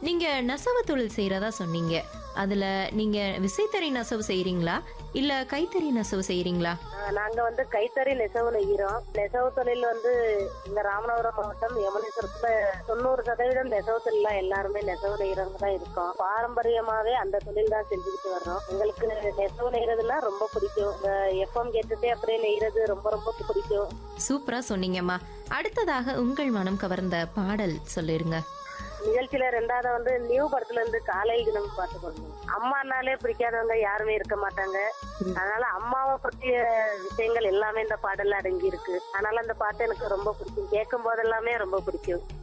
நீங்க நெசவு தொழில் செய்யறதா சொன்னீங்க அதுல நீங்க விசைத்தறி நெசவு செய்றீங்களா இல்ல கைத்தறி நெசவு செய்றீங்களா ஆஹ் நாங்க வந்து கைத்தறி நெசவு நெய்கிறோம் நெசவு தொழில் வந்து இங்க ராமநாதபுரம் மாவட்டம் யமுனேஸ்வரத்துல தொண்ணூறு சதவீதம் நெசவு தொழில எல்லாருமே நெசவு நெய்கிறவங்க தான் இருக்கோம் பாரம்பரியமாவே அந்த தொழில் தான் செஞ்சுக்கிட்டு வர்றோம் எங்களுக்கு நெசவு நெய்கிறதுனா ரொம்ப பிடிக்கும் எஃப்எம் கேட்டுட்டே அப்படியே நெய்கிறது ரொம்ப ரொம்ப பிடிக்கும் சூப்பரா சொன்னீங்கம்மா அடுத்ததாக உங்கள் மனம் கவர்ந்த பாடல் சொல்லிருங்க நிகழ்ச்சியில ரெண்டாவது வந்து நியூ படத்துல இருந்து காலையில் தினம் பாட்டு போடணும் அம்மானாலே பிடிக்காதவங்க யாருமே இருக்க மாட்டாங்க அதனால அம்மாவை பற்றிய விஷயங்கள் எல்லாமே இந்த பாடல்ல அடங்கி இருக்கு அதனால அந்த பாட்டு எனக்கு ரொம்ப பிடிக்கும் கேட்கும் போதெல்லாமே ரொம்ப பிடிக்கும்